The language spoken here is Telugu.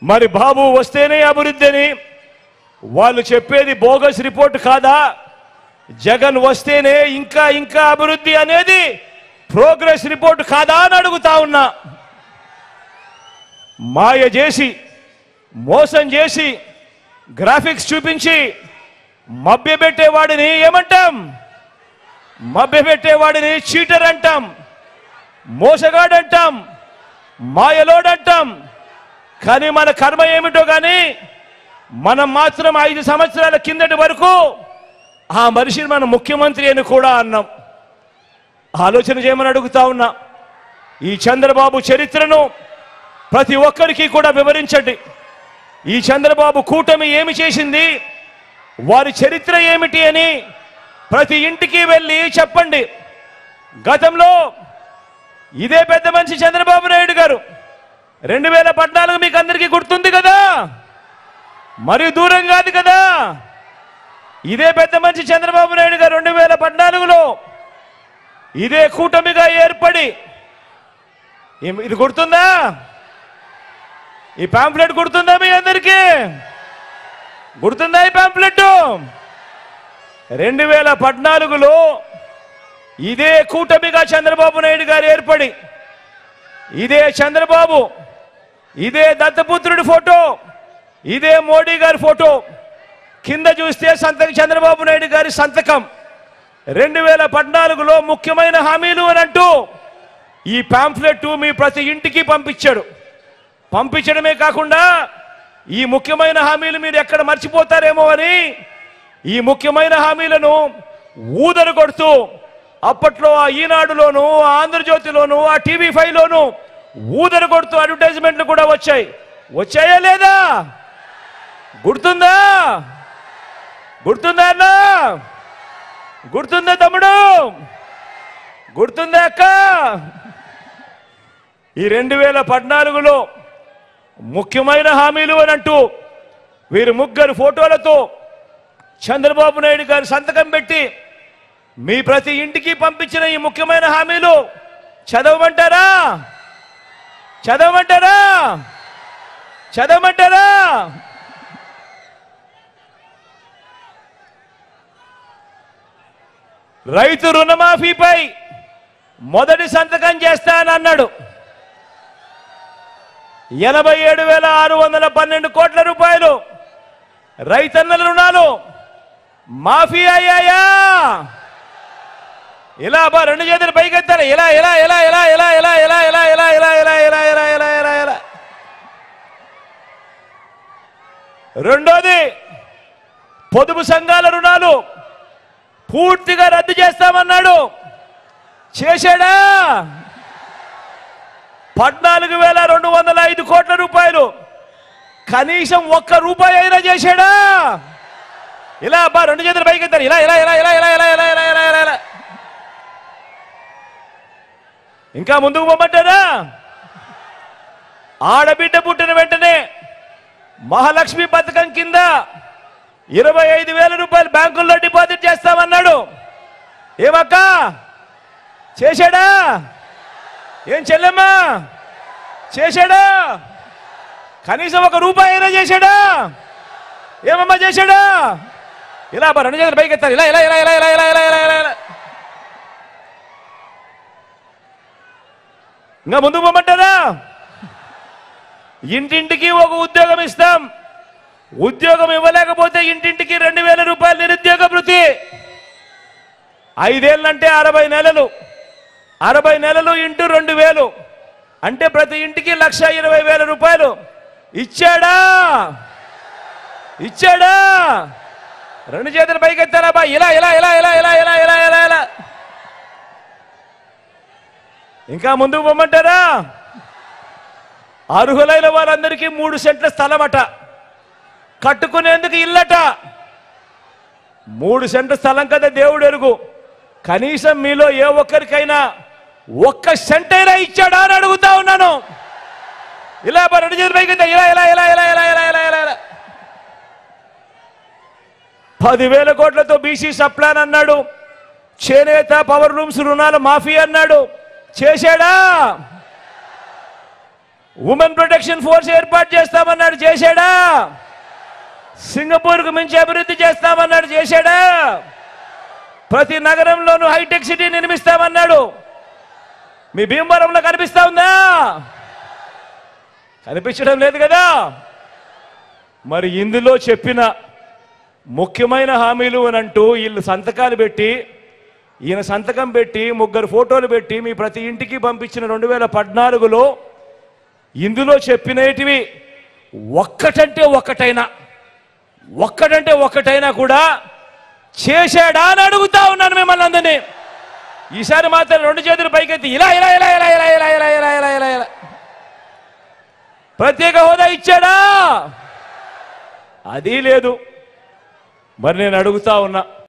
మరి బాబు వస్తేనే అభివృద్ధి అని వాళ్ళు చెప్పేది బోగస్ రిపోర్ట్ కాదా జగన్ వస్తేనే ఇంకా ఇంకా అభివృద్ధి అనేది ప్రోగ్రెస్ రిపోర్ట్ కాదా అని అడుగుతా ఉన్నా మాయ చేసి మోసం చేసి గ్రాఫిక్స్ చూపించి మభ్యపెట్టేవాడిని ఏమంటాం మభ్యపెట్టేవాడిని చీటర్ అంటాం మోసగాడంటాం మాయలోడంటాం కానీ మన కర్మ ఏమిటో కానీ మనం మాత్రం ఐదు సంవత్సరాల కిందటి వరకు ఆ మనిషిని మనం ముఖ్యమంత్రి అని కూడా అన్నాం ఆలోచన చేయమని అడుగుతా ఉన్నా ఈ చంద్రబాబు చరిత్రను ప్రతి ఒక్కరికి కూడా వివరించండి ఈ చంద్రబాబు కూటమి ఏమి చేసింది వారి చరిత్ర ఏమిటి అని ప్రతి ఇంటికి వెళ్ళి చెప్పండి గతంలో ఇదే పెద్ద మనిషి చంద్రబాబు నాయుడు గారు రెండు వేల పద్నాలుగు మీకు అందరికీ గుర్తుంది కదా మరి దూరం కాదు కదా ఇదే పెద్ద మనిషి చంద్రబాబు నాయుడు గారు రెండు వేల పద్నాలుగులో ఇదే కూటమిగా ఏర్పడి ఏం- ఇది గుర్తుందా ఈ పాంప్లెట్ గుర్తుందా మీ అందరికీ గుర్తుందా ఈ పాంప్లెట్ రెండు వేల పద్నాలుగులో ఇదే కూటమిగా చంద్రబాబు నాయుడు గారు ఏర్పడి ఇదే చంద్రబాబు ఇదే దత్తపుత్రుడి ఫోటో ఇదే మోడీ గారి ఫోటో కింద చూస్తే సంతకం చంద్రబాబు నాయుడు గారి సంతకం రెండు వేల పద్నాలుగులో ముఖ్యమైన హామీలు అని అంటూ ఈ పాంఫ్లెట్ మీ ప్రతి ఇంటికి పంపించాడు పంపించడమే కాకుండా ఈ ముఖ్యమైన హామీలు మీరు ఎక్కడ మర్చిపోతారేమో అని ఈ ముఖ్యమైన హామీలను ఊదరు కొడుతూ అప్పట్లో ఆ ఈనాడులోను ఆ ఆంధ్రజ్యోతిలోను ఆ టీవీ ఫైవ్ లోను ఊదరు కొడుతూ అడ్వర్టైజ్మెంట్లు కూడా వచ్చాయి వచ్చాయా లేదా గుర్తుందా గుర్తుందా అన్నా గుర్తుందా తమ్ముడు గుర్తుందా అక్క ఈ రెండు వేల పద్నాలుగులో ముఖ్యమైన హామీలు అని అంటూ వీరు ముగ్గురు ఫోటోలతో చంద్రబాబు నాయుడు గారు సంతకం పెట్టి మీ ప్రతి ఇంటికి పంపించిన ఈ ముఖ్యమైన హామీలు చదవమంటారా చదవమంటారా చదవమంటారా రైతు రుణమాఫీపై మొదటి సంతకం చేస్తానన్నాడు ఎనభై ఏడు వేల ఆరు వందల పన్నెండు కోట్ల రూపాయలు రైతన్నల రుణాలు మాఫీ అయ్యాయా ఇలా బా రెండు చేతులు పైకెత్తారు ఇలా ఇలా ఇలా ఇలా ఇలా ఇలా ఇలా ఇలా ఇలా ఇలా ఇలా ఇలా ఇలా ఇలా ఇలా ఇలా రెండోది పొదుపు సంఘాల రుణాలు పూర్తిగా రద్దు చేస్తామన్నాడు చేశాడా పద్నాలుగు వేల రెండు వందల ఐదు కోట్ల రూపాయలు కనీసం ఒక్క రూపాయి అయినా చేశాడా ఇలా అబ్బా రెండు చేతులు పైకి ఎత్తారు ఇలా ఇలా ఇలా ఇలా ఇలా ఇలా ఇలా ఇలా ఇలా ఇలా ఇలా ఇంకా ముందుకు పోమంటారా ఆడబిడ్డ పుట్టిన వెంటనే మహాలక్ష్మి పథకం కింద ఇరవై ఐదు వేల రూపాయలు బ్యాంకుల్లో డిపాజిట్ చేస్తామన్నాడు ఏమక్క చేశాడా ఏం చెల్లెమ్మా చేశాడా కనీసం ఒక రూపాయి అయినా చేశాడా ఏమమ్మా చేశాడా ఇలా బా రెండు చేతులు పైకి ఎత్తారు ఇలా ఇలా ఇలా ఇలా ఇలా ఇలా ఇలా ఇలా ఇలా ఇలా ఇంకా ముందుకు పోమంటారా ఇంటింటికి ఒక ఉద్యోగం ఇస్తాం ఉద్యోగం ఇవ్వలేకపోతే ఇంటింటికి రెండు వేల రూపాయలు నిరుద్యోగ భృతి ఐదేళ్ళంటే అరవై నెలలు అరవై నెలలు ఇంటూ రెండు వేలు అంటే ప్రతి ఇంటికి లక్ష ఇరవై వేల రూపాయలు ఇచ్చాడా ఇచ్చాడా రెండు చేతులు పైకెత్తారా బా ఇలా ఇలా ఇలా ఇలా ఇలా ఇలా ఇలా ఇలా ఇలా ఇంకా ముందుకు పొమ్మంటారా అర్హులైన వారందరికీ మూడు సెంట్ల స్థలమట కట్టుకునేందుకు ఇల్లట మూడు సెంట్ల స్థలం కదా దేవుడు ఎరుగు కనీసం మీలో ఏ ఒక్కరికైనా ఒక్క సెంట్ అయినా ఇచ్చాడా అని అడుగుతా ఉన్నాను ఇలా బా రెండు చేతులు పైకి ఎత్తా. ఇలా ఇలా ఇలా ఇలా ఇలా ఇలా ఇలా ఇలా ఇలా పదివేల కోట్లతో బీసీ సప్లాన్ అన్నాడు చేనేత పవర్ రూమ్స్ రుణాలు మాఫీ అన్నాడు చేశాడా ఉమెన్ ప్రొటెక్షన్ ఫోర్స్ ఏర్పాటు చేస్తామన్నాడు చేశాడా సింగపూర్కు మించి అభివృద్ధి చేస్తామన్నాడు చేశాడా ప్రతి నగరంలోనూ హైటెక్ సిటీ నిర్మిస్తామన్నాడు మీ భీమవరంలో కనిపిస్తా ఉందా కనిపించడం లేదు కదా మరి ఇందులో చెప్పిన ముఖ్యమైన హామీలు అని అంటూ వీళ్ళు సంతకాలు పెట్టి ఈయన సంతకం పెట్టి ముగ్గురు ఫోటోలు పెట్టి మీ ప్రతి ఇంటికి పంపించిన రెండు వేల పద్నాలుగులో ఇందులో చెప్పినటివి ఒక్కటంటే ఒక్కటైనా ఒక్కటంటే ఒక్కటైనా కూడా చేశాడా అని అడుగుతా ఉన్నాను మిమ్మల్ని అందరినీ ఈసారి మాత్రం రెండు చేతులు పైకెత్తి ఇలా ఇలా ఇలా ఇలా ఇలా ఇలా ఇలా ఇలా ఇలా ఇలా ఇలా ప్రత్యేక హోదా ఇచ్చాడా అది లేదు మరి నేను అడుగుతా ఉన్నా